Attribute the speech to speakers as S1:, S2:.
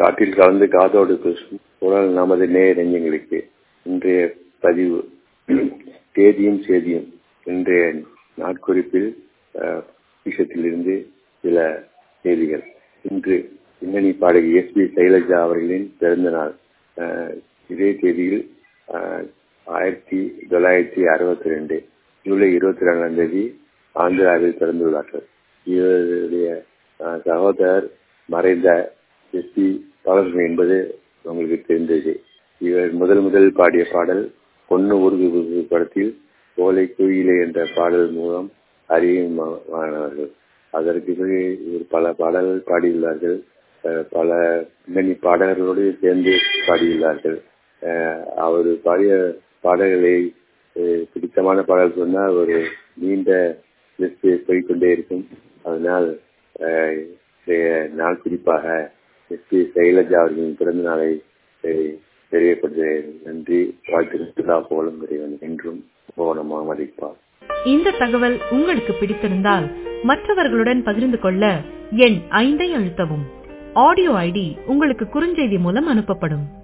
S1: காற்றில் கலந்து காதோடு பேசும் குரல் நமது நேரஞ்சங்களுக்கு இன்றைய பதிவு தேதியும் சேதியும் இன்றைய நாட்குறிப்பில் விஷயத்திலிருந்து சில செய்திகள் இன்று பின்னணி பாடகி எஸ் பி சைலஜா அவர்களின் பிறந்த நாள் இதே தேதியில் ஆயிரத்தி தொள்ளாயிரத்தி அறுபத்தி ரெண்டு ஜூலை இருபத்தி ரெண்டாம் தேதி ஆந்திராவில் பிறந்துள்ளார்கள் இவருடைய சகோதரர் மறைந்த எஸ் பி பாலசுமி என்பது உங்களுக்கு தெரிந்தது இவர் முதல் முதல் பாடிய பாடல் பொண்ணு உருகு படத்தில் கோலை குயிலே என்ற பாடல் மூலம் அறியமானவர்கள் அதற்கு பிறகு இவர் பல பாடல்கள் பாடியுள்ளார்கள் பல பின்னணி பாடகர்களோடு சேர்ந்து பாடியுள்ளார்கள் அவர் பாடிய பாடல்களை பிடித்தமான பாடல் சொன்னால் ஒரு நீண்ட லிஸ்ட் போய்கொண்டே இருக்கும் அதனால் நாள் குறிப்பாக எஸ் பி சைலஜா அவர்களின் பிறந்த நாளை தெரியப்படுகிறேன் நன்றி வாழ்த்துக்களா போலும் இறைவன் என்றும் கவனமாக மதிப்பார்
S2: இந்த தகவல் உங்களுக்கு பிடித்திருந்தால் மற்றவர்களுடன் பகிர்ந்து கொள்ள எண் ஐந்தை அழுத்தவும் ஆடியோ ஐடி உங்களுக்கு குறுஞ்செய்தி மூலம் அனுப்பப்படும்